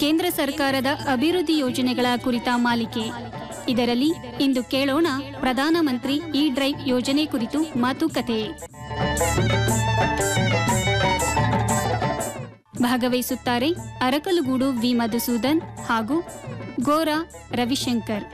ಕೇಂದ್ರ ಸರ್ಕಾರದ ಅಭಿವೃದ್ಧಿ ಯೋಜನೆಗಳ ಕುರಿತ ಮಾಲಿಕೆ ಇದರಲ್ಲಿ ಇಂದು ಕೇಳೋಣ ಪ್ರಧಾನಮಂತ್ರಿ ಇ ಡ್ರೈವ್ ಯೋಜನೆ ಕುರಿತು ಮಾತುಕತೆ ಭಾಗವಹಿಸುತ್ತಾರೆ ಅರಕಲಗೂಡು ವಿ ಮಧುಸೂದನ್ ಹಾಗೂ ಗೋರಾ ರವಿಶಂಕರ್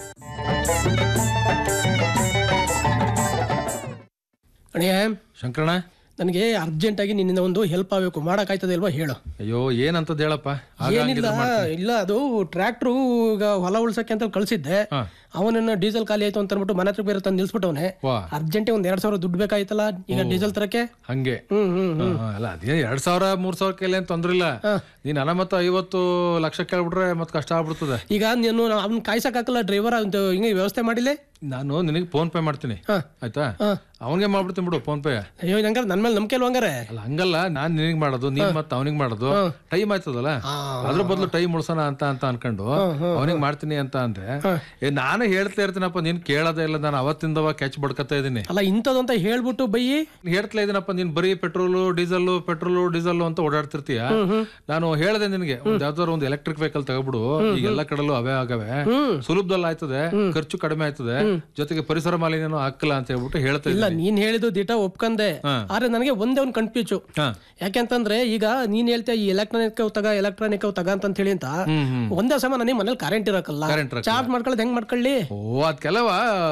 ಅಣ್ಣಯ್ಯ ಶಂಕರಣ ನನಗೆ ಅರ್ಜೆಂಟಾಗಿ ನಿನ್ನಿಂದ ಒಂದು ಹೆಲ್ಪ್ ಆಗಬೇಕು ಮಾಡೋಕ್ಕಾಯ್ತದೆ ಇಲ್ವಾ ಹೇಳು ಅಯ್ಯೋ ಏನಂತದ್ ಹೇಳಪ್ಪ ಆಗ ಏನಿಲ್ಲ ಹಂಗಿದ್ರೆ ಮಾಡ್ತೀನಿ. ಇಲ್ಲ ಅದು ಟ್ರ್ಯಾಕ್ಟ್ರು ಈಗ ಹೊಲ ಉಳ್ಸಕ್ಕೆ ಅಂತ ಕಳಿಸಿದ್ದೆ ಹಾ. ಅವನನ್ನ ಡೀಸೆಲ್ ಖಾಲಿ ಆಯ್ತು ಅಂತ ಅಂದ್ಬಿಟ್ಟು ಮನೆ ಹತ್ರ ಬೇರೆ ತಂದು ನಿಲ್ಸ್ಬಿಟ್ಟವನೆ ವಾ ಅರ್ಜೆಂಟೇ ಒಂದ್ ಎರಡ್ ಸಾವಿರ ದುಡ್ಡು ಬೇಕಾಯ್ತಲ್ಲ ಈಗ ಡೀಸೆಲ್ ತರಕ್ಕೆ ಹಂಗೆ ಹ್ಮ್ ಹ್ಮ್ ಹಾ, ಹಾ, ಅಲ್ಲ ಅದೇ ಎರಡ್ ಸಾವಿರ ಮೂರ್ ಸಾವಿರ ಕೇಳಿ ಅಂತ ತೊಂದ್ರೆ ಇಲ್ಲ ನೀನ್ ಹಣ ಮತ್ತು ಐವತ್ತು ಲಕ್ಷ ಕೇಳ್ಬಿಟ್ರೆ ಮತ್ ಕಷ್ಟ ಆಗ್ಬಿಡ್ತದೆ ಈಗ ನೀನು ಅವ್ನ ಕಾಯ್ಸಕ್ ಹಾಕಲ್ಲ ಡ್ರೈವರ್ ಹಿಂಗೆ ವ್ಯವಸ್ಥೆ ಮಾಡಿಲ್ಲ ನಾನು ನಿನಗೆ ಫೋನ್ ಪೇ ಮಾಡ್ತೀನಿ ಹಾ. ಆಯ್ತಾ ಹಾ. ಅವನಿಗೆ ಮಾಡ್ಬಿಡ್ತೀನಿ ಬಿಡು ಫೋನ್ ಪೇ ಅಯ್ಯೋ ಹಂಗಾರೆ ನನ್ ಮೇಲೆ ನಂಬಿಕೆ ಹಂಗಾರೆ ಅಲ್ಲ ಹಂಗಲ್ಲ ನಾನ್ ನಿನಗ್ ಮಾಡೋದು ನೀನ್ ಮತ್ತೆ ಅವನಿಗೆ ಮಾಡೋದು ಟೈಮ್ ಆಯ್ತದಲ್ಲ ಅದ್ರ ಬದಲು ಟೈಮ್ ಉಳ್ಸೋಣ ಅಂತ ಅಂತ ಅನ್ಕೊಂಡು ಅವನಿಗೆ ಮಾಡ್ತೀನಿ ಅಂತ ಅಂದ್ರೆ ಏ ನಾನು ಹೇಳ್ತಾ ಇರ್ತೀನಪ್ಪ ನೀನ್ ಕೇಳೋದೇ ಇಲ್ಲ ನಾನು ಅವತ್ತಿಂದವ ಕ್ಯಾಚ್ ಬಡ್ಕತ್ತಾ ಇದೀನಿ ಅಲ್ಲ ಇಂಥದ್ದು ಅಂತ ಹೇಳ್ಬಿಟ್ಟು ಬೈಯಿ ಹೇಳ್ತಾ ಇದೀನಪ್ಪ ನೀನ್ ಬರೀ ಪೆಟ್ರೋಲು ಡೀಸೆಲ್ ಪೆಟ್ರೋಲು ಡೀಸೆಲ್ ಅಂತ ಓಡಾಡ್ತಿರ್ತೀಯ ನಾನು ಹೇಳ್ದೆ ನಿನಗೆ ಒಂದ್ ಯಾವ್ದಾದ್ರು ಒಂದು ಎಲೆಕ್ಟ್ರಿಕ್ ವೆಹಿಕಲ್ ತಗೊಬಿಡು ಈಗ ಎಲ್ಲ ಕಡೆಲ್ಲೂ ಅವೇ ಆಗವೆ ಸುಲಭದಲ್ಲಿ ಆಯ್ತದೆ ಖರ್ಚು ಕಡಿಮೆ ಆಯ್ತದೆ ಜೊತೆಗೆ ಪರಿಸರ ಮಾಲಿನ್ಯನೂ ಹಾಕಲ್ಲ ಅಂತ ಹೇಳ್ಬಿಟ್ಟು ಹೇಳ್ತಾ ಇಲ್ಲ ಇದ್ದೀನಿ ನೀನ್ ಹೇಳಿದ್ದು ದಿಟ ಒಪ್ಕಂದೆ ಆದ್ರೆ ನನಗೆ ಒಂದೇ ಒಂದು ಕನ್ಫ್ಯೂಸು ಹಾ. ಯಾಕೆಂತಂದ್ರೆ ಈಗ ನೀನ್ ಹೇಳ್ತೀಯ ಈ ಎಲೆಕ್ಟ್ರಾನಿಕ್ ತಗ ಎಲೆಕ್ಟ್ರಾನಿಕ್ ತಗ ಅಂತ ಹೇಳಿ ಅಂತ ಹ್ಮ್ ಹ್ಮ್ ಒಂದೇ ಸಮ ನನಗೆ ಮನೇಲಿ ಕರೆಂಟ್ ಇರಕಲ್ಲ Current ಇರಕ್ಕಲ್ಲ. ಚಾರ್ಜ್ ಮಾಡ್ಕೊಳ್ಳೋದು ಹೆಂಗ್ ಮಾಡ್ಕೊಳ್ಳಿ ಓ ಅದ್ ಕೆಲವ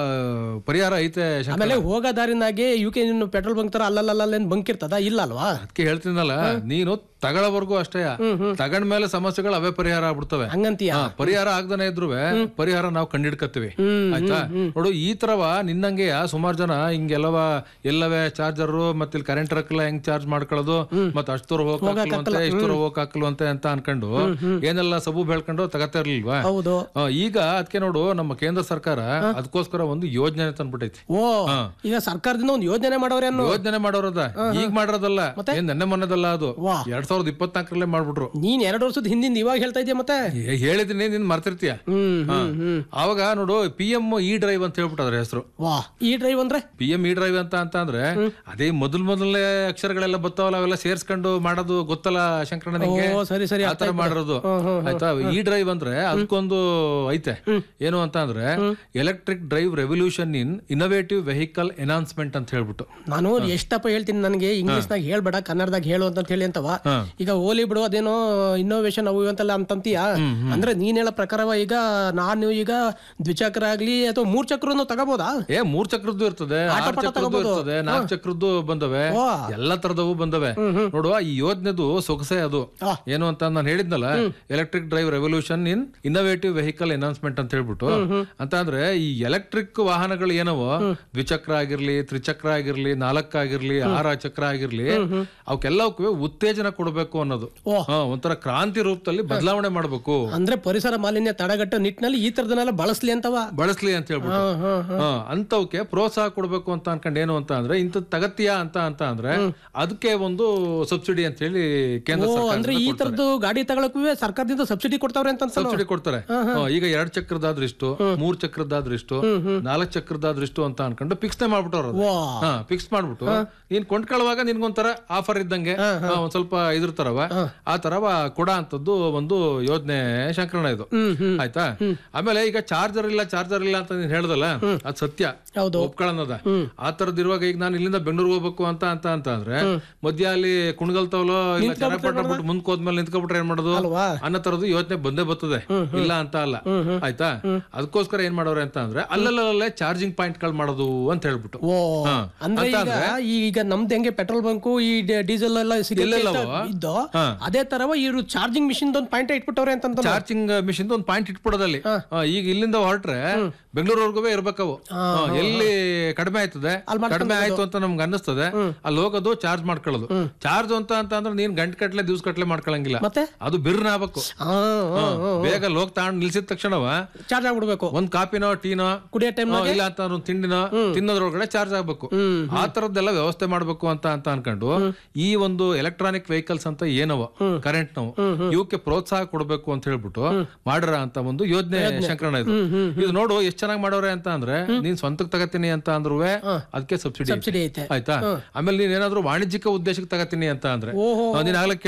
ಪರಿಹಾರ ಐತೆ ಶಂಕರ. ಆಮೇಲೆ ಹೋಗೋ ದಾರಿನಾಗೆ ಯು ಕೆ ನೀನು ಪೆಟ್ರೋಲ್ ಬಂಕ್ ತರ ಅಲ್ಲಲ್ಲ ಬಂಕ್ ಇರ್ತದ ಇಲ್ಲ ಅಲ್ವಾ ಅದಕ್ಕೆ ಹೇಳ್ತೀನಲ್ಲ ನೀನು ತಗೊಳ್ಳೋವರೆಗೂ ಅಷ್ಟೇ ತಗೊಂಡ್ಮೇಲೆ ಸಮಸ್ಯೆಗಳು ಅವೇ ಪರಿಹಾರ ಆಗ್ಬಿಡ್ತವೆ ಹಂಗಂತೀಯ ಹಾ, ಪರಿಹಾರ ಆಗ್ದಾನೆ ಇದ್ರು ಪರಿಹಾರ ನಾವು ಕಂಡಿಡ್ಕತ್ತೀವಿ ಆಯ್ತಾ ನೋಡು ಈ ತರವ ನಿನ್ನಂಗೆ ಸುಮಾರು ಜನ ಹಿಂಗೆಲ್ಲವ ಎಲ್ಲವೇ ಚಾರ್ಜರ್ ಮತ್ತೆ ಇಲ್ಲಿ ಕರೆಂಟ್ ರಕ್ಕಲ್ಲ ಹೆಂಗ್ ಚಾರ್ಜ್ ಮಾಡ್ಕೊಳ್ಳೋದು ಮತ್ತೆ ಅಷ್ಟು ದೂರ ಹೋಗಕ್ಕೆ ಇಷ್ಟು ದೂರ ಹೋಗಕ್ಕಾಕಲ್ವಂತೆ ಅಂತ ಅನ್ಕೊಂಡು ಏನೆಲ್ಲ ಸಬು ಬೆಳ್ಕೊಂಡು ತಗತ್ತಾ ಇರ್ಲಿಲ್ವಾ ಹೌದು ಆ, ಈಗ ಅದಕ್ಕೆ ನೋಡು ನಮ್ಮ ಕೇಂದ್ರ ಸರ್ಕಾರ ಅದಕ್ಕೋಸ್ಕರ ಒಂದು ಯೋಜನೆ ತಂದ್ಬಿಟ್ಟೈತಿ ಓ ಈಗ ಸರ್ಕಾರದಿಂದ ಒಂದು ಯೋಜನೆ ಮಾಡೋರೆ ಅನ್ನೋ ಯೋಜನೆ ಮಾಡೋರದ ಈಗ ಮಾಡಿರೋದಲ್ಲ ಏನ್ ನೆನ್ನೆ ಮೊನ್ನೆದಲ್ಲ ಅದು ವಾ. ಎರಡ್ ಸಾವಿರದ ಇಪ್ಪತ್ನಾಲ್ಕರಲ್ಲೇ ಮಾಡ್ಬಿಟ್ರು ನೀನ್ ಎರಡು ವರ್ಷದ ಹಿಂದಿಂದ ಇವಾಗ ಹೇಳ್ತಾ ಇದೀಯ ಮತ್ತೆ ಏ, ಹೇಳಿದೀನಿ ನೀನ್ ಮರ್ತಿರ್ತೀಯ ಹ್ಮ್ ಹಾ. ಹ್ಮ್ ಹ್ಮ್ ಅವಾಗ ನೋಡು ಪಿ ಎಂ ಇ ಡ್ರೈವ್ ಅಂತ ಹೇಳ್ಬಿಟ್ಟು ಅದ್ರ ಹೆಸರು ವಾ ಈ ಡ್ರೈವ್ ಅಂದ್ರೆ ಪಿ ಎಂ ಇ ಡ್ರೈವ್ ಅಂತ ಅಂತ ಅಂದ್ರೆ ಅದೇ ಮೊದಲ್ ಮೊದಲನೇ ಅಕ್ಷರಗಳೆಲ್ಲ ಬರ್ತಾವಲ್ಲ ಅವೆಲ್ಲ ಸೇರ್ಸ್ಕೊಂಡು ಮಾಡೋದು ಗೊತ್ತಲ್ಲ ಶಂಕರಣ್ಣ ನಿಂಗೆ ಓ ಸರಿ ಸರಿ ಆ ತರ ಮಾಡಿರೋದು ಆಯ್ತಾ ಈ ಡ್ರೈವ್ ಅಂದ್ರೆ ಅದಕ್ಕೊಂದು ಐತೆ ಏನು ಅಂತ ಅಂದ್ರೆ electric drive revolution in innovative vehicle announcement ಅಂತ ಹೇಳ್ಬಿಟ್ಟು ನಾನು ಎಷ್ಟಪ್ಪ ಹೇಳ್ತೀನಿ ನನಗೆ ಇಂಗ್ಲಿಷ್ನಾಗ ಹೇಳ್ಬೇಡ ಕನ್ನಡದಾಗ ಹೇಳು ಅಂತ ಹೇಳಿ ಅಂತವ ಈಗ ಓಲಿ ಬಿಡು ಅದೇನೋ ಇನ್ನೋವೇಷನ್ ಅವು ಇವು ಅಂತೆಲ್ಲ ಅಂತಂತೀಯ ಅಂದ್ರೆ ನೀನ್ ಹೇಳೋ ಪ್ರಕಾರವ ಈಗ ನಾನು ಈಗ ದ್ವಿಚಕ್ರ ಆಗ್ಲಿ ಅಥವಾ ಮೂರ್ ಚಕ್ರನು ತಗೋಬೋದಾ ಏ ಮೂರ್ ಚಕ್ರದ್ದು ಇರ್ತದೆ ಆರ್ ಚಕ್ರದ್ದು ಇರ್ತದೆ ನಾಲ್ಕು ಚಕ್ರದ್ದು ಬಂದವೆ ವಾ. ಎಲ್ಲಾ ತರದವು ಬಂದವೆ ನೋಡುವ ಈ ಯೋಜನೆದು ಸೊಗಸೆ ಅದು ಆ. ಏನು ಅಂತ ನಾನು ಹೇಳಿದ್ನಲ್ಲ electric drive revolution in innovative vehicle announcement ಅಂತ ಹೇಳ್ಬಿಟ್ಟು ಅಂತ ಅಂದ್ರೆ ಈ ಎಲೆಕ್ಟ್ರಿಕ್ ವಾಹನಗಳು ಏನವೋ ದ್ವಿಚಕ್ರ ಆಗಿರ್ಲಿ ತ್ರಿಚಕ್ರ ಆಗಿರ್ಲಿ ನಾಲ್ಕಾಗಿರ್ಲಿ ಆರ ಚಕ್ರ ಆಗಿರ್ಲಿ ಅವಕ್ಕೆಲ್ಲವಕ್ಕೂ ಉತ್ತೇಜನ ಕೊಡಬೇಕು ಅನ್ನೋದು ಓ. ಹಾ, ಒಂಥರ ಕ್ರಾಂತಿ ರೂಪದಲ್ಲಿ ಬದಲಾವಣೆ ಮಾಡಬೇಕು ಅಂದ್ರೆ ಪರಿಸರ ಮಾಲಿನ್ಯ ತಡೆಗಟ್ಟೋ ನಿಟ್ಟಿನಲ್ಲಿ ಈ ತರದನ್ನೆಲ್ಲ ಬಳಸ್ಲಿ ಅಂತವ ಬಳಸ್ಲಿ ಅಂತ ಹೇಳ್ಬಿಟ್ಟು ಹಾ, ಹಾ, ಹಾ, ಅಂತವಕ್ಕೆ ಪ್ರೋತ್ಸಾಹ ಕೊಡ್ಬೇಕು ಅಂತ ಅನ್ಕೊಂಡು ಏನು ಅಂತ ಅಂದ್ರೆ ಇಂಥದ್ ತಗತ್ತೀಯಾ ಅಂತ ಅಂತ ಅಂದ್ರೆ ಅದಕ್ಕೆ ಒಂದು ಸಬ್ಸಿಡಿ ಅಂತ ಹೇಳಿ ಕೇಂದ್ರ ಓ ಸರ್ಕಾರ ಅಂದ್ರೆ ಈ ತರದ್ದು ಗಾಡಿ ತಗೊಳಕ್ಕೂ ಸರ್ಕಾರದಿಂದ ಸಬ್ಸಿಡಿ ಕೊಡ್ತಾವ್ರೆ ಅಂತ ಅನ್ಸಲ್ಲ? ಸಬ್ಸಿಡಿ ಕೊಡ್ತಾರೆ ಹಾ, ಈಗ ಎರಡ್ ಚಕ್ರದಾದ್ರೆ ಇಷ್ಟು ಮೂರ್ ಚಕ್ರದಾದ್ರೆ ಇಷ್ಟು ನಾಲ್ಕ್ ಚಕ್ರದಾದ್ರೆ ಇಷ್ಟು ಅಂತ ಅನ್ಕೊಂಡು ಫಿಕ್ಸ್ ಮಾಡ್ಬಿಟ್ಟವ್ರ ವಾ ಹಾ ಫಿಕ್ಸ್ ಮಾಡ್ಬಿಟ್ಟು ನೀನ್ ಕೊಂಡ್ಕೊಳ್ಳುವಾಗ ನಿನ್ಗೊಂಥರ ಆಫರ್ ಇದ್ದಂಗೆ ಹಾ, ಒಂದ್ ಸ್ವಲ್ಪ ಇದ್ರ ತರವ ಆ ತರವ ಕೊಡ ಅಂತದ್ದು ಒಂದು ಯೋಜನೆ ಶಂಕರಣ ಇದು ಹ್ಮ್ ಹ್ಮ್ ಆಯ್ತಾ ಆಮೇಲೆ ಈಗ ಚಾರ್ಜರ್ ಇಲ್ಲ ಚಾರ್ಜರ್ ಇಲ್ಲ ಅಂತ ನೀನ್ ಹೇಳ್ದಲ್ಲ ಅದ್ ಸತ್ಯ ಹೌದು ಒಪ್ಕೊಳ್ಳೋದ ಆ ತರದ್ ಇರುವಾಗ ಈಗ ನಾನು ಇಲ್ಲಿಂದ ಬೆಂಗಳೂರಿಗೆ ಹೋಗ್ಬೇಕು ಅಂತ ಅಂತ ಅಂತ ಅಂದ್ರೆ ಮಧ್ಯ ಅಲ್ಲಿ ಕುಣಗಲ್ತವಲೋ ಇಲ್ಲ ಚನ್ನಪಟ್ಟಣ ಬಿಟ್ಟು ಮುಂದಕ್ಕೆ ಹೋದ್ಮೇಲೆ ನಿಂತ್ಕೊಬಿಟ್ರೆ ಏನ್ ಮಾಡೋದು ಅಲ್ವಾ ಅನ್ನೋ ತರದ್ದು ಯೋಚನೆ ಬಂದೇ ಬರ್ತದೆ ಇಲ್ಲ ಅಂತ ಅಲ್ಲ ಆಯ್ತಾ ಅದಕ್ಕೋಸ್ಕರ ಏನ್ ಮಾಡೋರೆ ಅಂತ ಅಂದ್ರೆ ಅಲ್ಲಲ್ಲೇ ಚಾರ್ಜಿಂಗ್ ಪಾಯಿಂಟ್ ಗಳು ಮಾಡೋದು ಅಂತ ಹೇಳ್ಬಿಟ್ಟು ಓ ಹಾ. ಅಂದ್ರೆ ಅಂತ ಈಗ ಈಗ ನಮ್ದು ಹೆಂಗೆ ಪೆಟ್ರೋಲ್ ಬಂಕು ಈ ಡ- ಡೀಸೆಲ್ ಎಲ್ಲ ಸಿಗುತ್ತೆ ಎಲ್ಲೆಲ್ಲವೋ? ಅಂತ ಇದ್ದೋ ಹಾ. ಅದೇ ತರವ ಇವರು ಚಾರ್ಜಿಂಗ್ ಮಿಷಿನ್ ಒಂದು ಪಾಯಿಂಟ್ ಇಟ್ಬಿಟ್ಟವ್ರೆ ಅಂತ ಚಾರ್ಜಿಂಗ್ ಮಿಷಿನ್ ಒಂದು ಪಾಯಿಂಟ್ ಇಟ್ಬಿಡೋದಲ್ಲಿ ಹಾ, ಈಗ ಇಲ್ಲಿಂದ ಹೊರಟ್ರೆ ಬೆಂಗಳೂರವರೆಗೂ ಇರ್ಬೇಕವು ಹಾ, ಎಲ್ಲಿ ಕಡಿಮೆ ಆಯ್ತದೆ ಕಡಿಮೆ ಆಯ್ತು ಅಂತ ನಮ್ಗೆ ಅನ್ನಿಸ್ತದೆ ಅಲ್ಲಿ ಹೋಗೋದು ಚಾರ್ಜ್ ಮಾಡ್ಕೊಳ್ಳೋದು ಚಾರ್ಜ್ ಅಂತ ಅಂತ ಅಂದ್ರೆ ನೀನ್ ಗಂಟೆ ಕಟ್ಲೆ ದಿವ್ಸ ಕಟ್ಲೆ ಮಾಡ್ಕೊಳಂಗಿಲ್ಲ ಮತ್ತೆ ಅದು ಬಿರ್ನ ಆಗ್ಬೇಕು ಹಾ, ಹಾ, ಹಾ. ಬೇಗ ಲೋಕ್ ತಗೊಂಡ್ ನಿಲ್ಸಿದ ತಕ್ಷಣವ ಚಾರ್ಜ್ ಆಗ್ಬಿಡ್ಬೇಕು ಒಂದ್ ಕಾಪಿನೋ ಟೀನೋ ಕುಡಿಯೋ ಟೈಮ್ ಹಾ, ಇಲ್ಲ ಅಂತ ಒಂದು ತಿಂಡಿನೋ ತಿನ್ನೋದ್ರೊಳಗಡೆ ಚಾರ್ಜ್ ಆಗ್ಬೇಕು ಆ ತರದ್ದೆಲ್ಲ ವ್ಯವಸ್ಥೆ ಮಾಡ್ಬೇಕು ಅಂತ ಅಂತ ಅನ್ಕೊಂಡು ಈ ಒಂದು ಎಲೆಕ್ಟ್ರಾನಿಕ್ ವೆಹಿಕಲ್ಸ್ ಅಂತ ಏನವ ಕರೆಂಟ್ ನಾವು ಇವಕ್ಕೆ ಪ್ರೋತ್ಸಾಹ ಕೊಡ್ಬೇಕು ಅಂತ ಹೇಳ್ಬಿಟ್ಟು ಮಾಡ್ರ ಅಂತ ಒಂದು ಯೋಜನೆ ಶಂಕರಣ ಇದು ಇದು ನೋಡು ಎಷ್ಟ್ ಚೆನ್ನಾಗಿ ಮಾಡೋರೆ ಅಂತ ಅಂದ್ರೆ ನೀನ್ ಸ್ವಂತಕ್ ತಗತೀನಿ ಅಂತ ಅಂದ್ರೂ ಅದಕ್ಕೆ ಸಬ್ಸಿಡಿ ಸಬ್ಸಿಡಿ ಐತೆ ಆಯ್ತಾ ಆಮೇಲೆ ನೀನ್ ಏನಾದ್ರು ವಾಣಿಜ್ಯಿಕ ಉದ್ದೇಶಕ್ಕೆ ತಗತೀನಿ ಅಂತ ಅಂದ್ರೆ ಓಹೋ. ನೀನ್ ಆಗ್ಲೇ